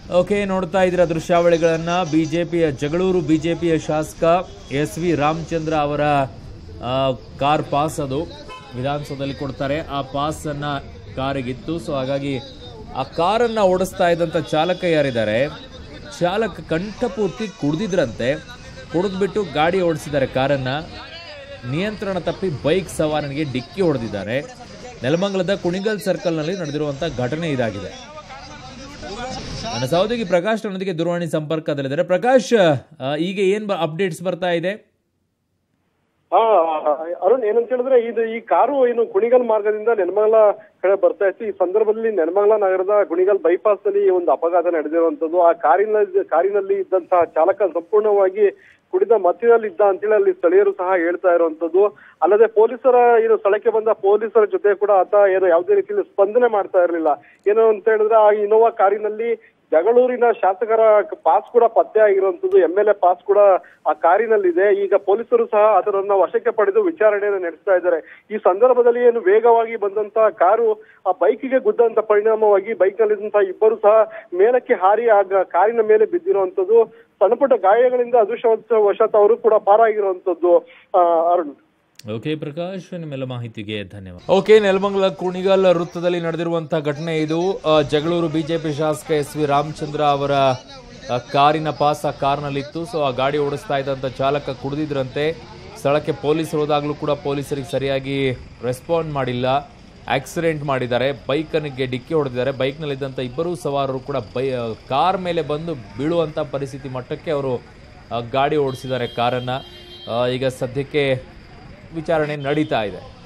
okay ನೋಡ್ತಾ ಇದ್ದೀರಾ ದೃಶ್ಯಾವಳಿಗಳನ್ನ ಬಿಜೆಪಿಯ ಜಗಳೂರು ಬಿಜೆಪಿಯ ಶಾಸಕ ಎಸ್ ವಿ ರಾಮಚಂದ್ರ ಅವರ ಆ, ಕಾರ್ ಪಾಸ್ ಅದು ವಿಧಾನಸೌಧದಲ್ಲಿ ಕೊಡ್ತಾರೆ ಆ ಪಾಸ್ ಅನ್ನ ಕಾರಿಗಿತ್ತು ಸೊ ಹಾಗಾಗಿ ಆ ಕಾರನ್ನ ಓಡಿಸ್ತಾ ಇದ್ದಂಥ ಚಾಲಕ ಯಾರಿದ್ದಾರೆ ಚಾಲಕ ಕಂಠಪೂರ್ತಿ ಕುಡ್ದಿದ್ರಂತೆ ಕುಡಿದ್ಬಿಟ್ಟು ಗಾಡಿ ಓಡಿಸಿದ್ದಾರೆ ಕಾರನ್ನ ನಿಯಂತ್ರಣ ತಪ್ಪಿ ಬೈಕ್ ಸವಾರನಿಗೆ ಡಿಕ್ಕಿ ಹೊಡೆದಿದ್ದಾರೆ ನೆಲಮಂಗಲದ ಕುಣಿಗಲ್ ಸರ್ಕಲ್ನಲ್ಲಿ ನಡೆದಿರುವಂಥ ಘಟನೆ ಇದಾಗಿದೆ ನನ್ನ ಸಹೋದರಿ ಪ್ರಕಾಶ್ ನನ್ನೊಂದಿಗೆ ದೂರವಾಣಿ ಸಂಪರ್ಕದಲ್ಲಿದ್ದಾರೆ ಪ್ರಕಾಶ್ ಆ, ಈಗ ಏನ್ ಅಪ್ಡೇಟ್ಸ್ ಬರ್ತಾ ಇದೆ ಹಾ ಅರುಣ್ ಏನಂತ ಹೇಳಿದ್ರೆ ಇದು ಈ ಕಾರು ಏನು ಕುಣಿಗಲ್ ಮಾರ್ಗದಿಂದ ನೆಲಮಂಗಲ ಕಡೆ ಬರ್ತಾ ಇತ್ತು ಈ ಸಂದರ್ಭದಲ್ಲಿ ನೆಲಮಂಗಲ ನಗರದ ಕುಣಿಗಲ್ ಬೈಪಾಸ್ ನಲ್ಲಿ ಈ ಒಂದು ಅಪಘಾತ ನಡೆದಿರುವಂತದ್ದು ಆ ಕಾರಿನ ಕಾರಿನಲ್ಲಿ ಇದ್ದಂತಹ ಚಾಲಕ ಸಂಪೂರ್ಣವಾಗಿ ಕುಡಿದ ಮತ್ತಿನಲ್ಲಿ ಇದ್ದ ಅಂತೇಳಿ ಅಲ್ಲಿ ಸ್ಥಳೀಯರು ಸಹ ಹೇಳ್ತಾ ಇರುವಂತದ್ದು ಅಲ್ಲದೆ ಪೊಲೀಸರ ಏನು ಸ್ಥಳಕ್ಕೆ ಬಂದ ಪೊಲೀಸರ ಜೊತೆ ಕೂಡ ಆತ ಏನು ಯಾವುದೇ ರೀತಿಯಲ್ಲಿ ಸ್ಪಂದನೆ ಮಾಡ್ತಾ ಇರಲಿಲ್ಲ ಏನು ಅಂತ ಹೇಳಿದ್ರೆ ಆ ಇನೋವಾ ಕಾರಿನಲ್ಲಿ ಜಗಳೂರಿನ ಶಾಸಕರ ಪಾಸ್ ಕೂಡ ಪತ್ತೆ ಆಗಿರುವಂತದ್ದು ಎಂ ಎಲ್ ಎ ಪಾಸ್ ಕೂಡ ಆ ಕಾರಿನಲ್ಲಿದೆ ಈಗ ಪೊಲೀಸರು ಸಹ ಅದರನ್ನ ವಶಕ್ಕೆ ಪಡೆದು ವಿಚಾರಣೆಯನ್ನು ನಡೆಸ್ತಾ ಇದ್ದಾರೆ ಈ ಸಂದರ್ಭದಲ್ಲಿ ಏನು ವೇಗವಾಗಿ ಬಂದಂತ ಕಾರು ಆ ಬೈಕಿಗೆ ಗುದ್ದಂತ ಪರಿಣಾಮವಾಗಿ ಬೈಕ್ ನಲ್ಲಿದ್ದಂತಹ ಇಬ್ಬರು ಸಹ ಮೇಲಕ್ಕೆ ಹಾರಿ ಆಗ ಕಾರಿನ ಮೇಲೆ ಬಿದ್ದಿರುವಂತದ್ದು ಸಣ್ಣ ಪುಟ್ಟ ಗಾಯಗಳಿಂದ ಅದೃಷ್ಟವಶಾತ್ ಅವರು ಕೂಡ ಪಾರಾಗಿರುವಂತದ್ದು ಆ, ಅರುಣ್ ಓಕೆ ಪ್ರಕಾಶ್ ನಿಮ್ಮೆಲ್ಲ ಮಾಹಿತಿಗೆ ಧನ್ಯವಾದ ಓಕೆ ನೆಲಮಂಗಲ ಕುಣಿಗಲ್ ವೃತ್ತದಲ್ಲಿ ನಡೆದಿರುವಂತಹ ಘಟನೆ ಇದು ಆ, ಜಗಳೂರು ಬಿಜೆಪಿ ಶಾಸಕ ಎಸ್ ವಿ ರಾಮಚಂದ್ರ ಅವರ ಆ, ಕಾರಿನ ಪಾಸ್ ಆ ಕಾರ್ನಲ್ಲಿತ್ತು ಸೊ ಆ ಗಾಡಿ ಓಡಿಸ್ತಾ ಇದ್ದಂಥ ಚಾಲಕ ಕುಡಿದಿದ್ರಂತೆ ಸ್ಥಳಕ್ಕೆ ಪೊಲೀಸರು ಹೋದಾಗಲೂ ಕೂಡ ಪೊಲೀಸರಿಗೆ ಸರಿಯಾಗಿ ರೆಸ್ಪಾಂಡ್ ಮಾಡಿಲ್ಲ ಆಕ್ಸಿಡೆಂಟ್ ಮಾಡಿದ್ದಾರೆ ಬೈಕನಿಗೆ ಡಿಕ್ಕಿ ಹೊಡೆದಿದ್ದಾರೆ ಬೈಕ್ನಲ್ಲಿದ್ದಂಥ ಇಬ್ಬರೂ ಸವಾರರು ಕೂಡ ಬೈ ಕಾರ್ ಮೇಲೆ ಬಂದು ಬೀಳುವಂಥ ಪರಿಸ್ಥಿತಿ ಮಟ್ಟಕ್ಕೆ ಅವರು ಆ, ಗಾಡಿ ಓಡಿಸಿದ್ದಾರೆ ಕಾರನ್ನು ಈಗ ಸದ್ಯಕ್ಕೆ ವಿಚಾರಣೆ ನಡೀತಾ ಇದೆ